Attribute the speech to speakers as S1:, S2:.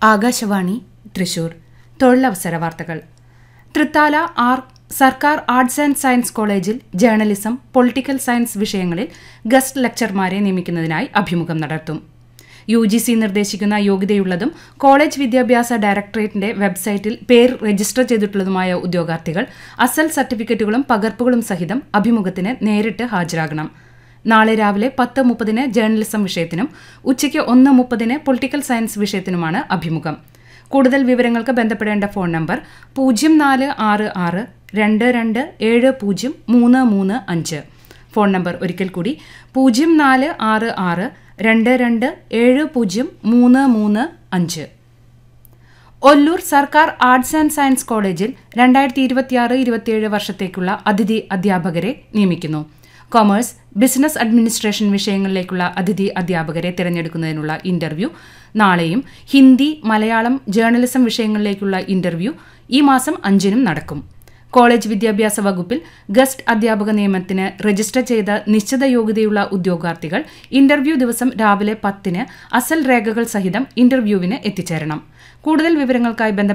S1: ആകാശവാണി തൃശൂർ തൊഴിലവസര വാർത്തകൾ തൃത്താല ആർ സർക്കാർ ആർട്സ് ആൻഡ് സയൻസ് കോളേജിൽ ജേർണലിസം പൊളിറ്റിക്കൽ സയൻസ് വിഷയങ്ങളിൽ ഗസ്റ്റ് ലെക്ചർമാരെ നിയമിക്കുന്നതിനായി അഭിമുഖം നടത്തും യു ജി സി നിർദ്ദേശിക്കുന്ന യോഗ്യതയുള്ളതും കോളേജ് വിദ്യാഭ്യാസ ഡയറക്ടറേറ്റിന്റെ വെബ്സൈറ്റിൽ പേര് രജിസ്റ്റർ ചെയ്തിട്ടുള്ളതുമായ ഉദ്യോഗാർത്ഥികൾ അസൽ സർട്ടിഫിക്കറ്റുകളും പകർപ്പുകളും സഹിതം അഭിമുഖത്തിന് നേരിട്ട് ഹാജരാകണം നാളെ രാവിലെ പത്ത് മുപ്പതിന് ജേർണലിസം വിഷയത്തിനും ഉച്ചയ്ക്ക് ഒന്ന് മുപ്പതിന് പൊളിറ്റിക്കൽ സയൻസ് വിഷയത്തിനുമാണ് അഭിമുഖം കൂടുതൽ വിവരങ്ങൾക്ക് ബന്ധപ്പെടേണ്ട ഫോൺ നമ്പർ പൂജ്യം നാല് ആറ് ആറ് രണ്ട് രണ്ട് ഏഴ് പൂജ്യം മൂന്ന് മൂന്ന് അഞ്ച് ഫോൺ നമ്പർ ഒരിക്കൽ കൂടി പൂജ്യം നാല് ആറ് ആറ് രണ്ട് രണ്ട് ഏഴ് പൂജ്യം മൂന്ന് മൂന്ന് അഞ്ച് ഒല്ലൂർ സർക്കാർ ആർട്സ് ആൻഡ് സയൻസ് കോളേജിൽ രണ്ടായിരത്തി ഇരുപത്തിയാറ് ഇരുപത്തിയേഴ് വർഷത്തേക്കുള്ള അതിഥി അധ്യാപകരെ നിയമിക്കുന്നു കൊമേഴ്സ് ബിസിനസ് അഡ്മിനിസ്ട്രേഷൻ വിഷയങ്ങളിലേക്കുള്ള അതിഥി അധ്യാപകരെ തിരഞ്ഞെടുക്കുന്നതിനുള്ള ഇന്റർവ്യൂ നാളെയും ഹിന്ദി മലയാളം ജേർണലിസം വിഷയങ്ങളിലേക്കുള്ള ഇന്റർവ്യൂ ഈ മാസം അഞ്ചിനും നടക്കും കോളേജ് വിദ്യാഭ്യാസ വകുപ്പിൽ ഗസ്റ്റ് അധ്യാപക നിയമനത്തിന് രജിസ്റ്റർ ചെയ്ത നിശ്ചിത യോഗ്യതയുള്ള ഉദ്യോഗാർത്ഥികൾ ഇന്റർവ്യൂ ദിവസം രാവിലെ പത്തിന് അസൽ രേഖകൾ സഹിതം ഇന്റർവ്യൂവിന് എത്തിച്ചേരണം കൂടുതൽ വിവരങ്ങൾക്കായി ബന്ധപ്പെട്ട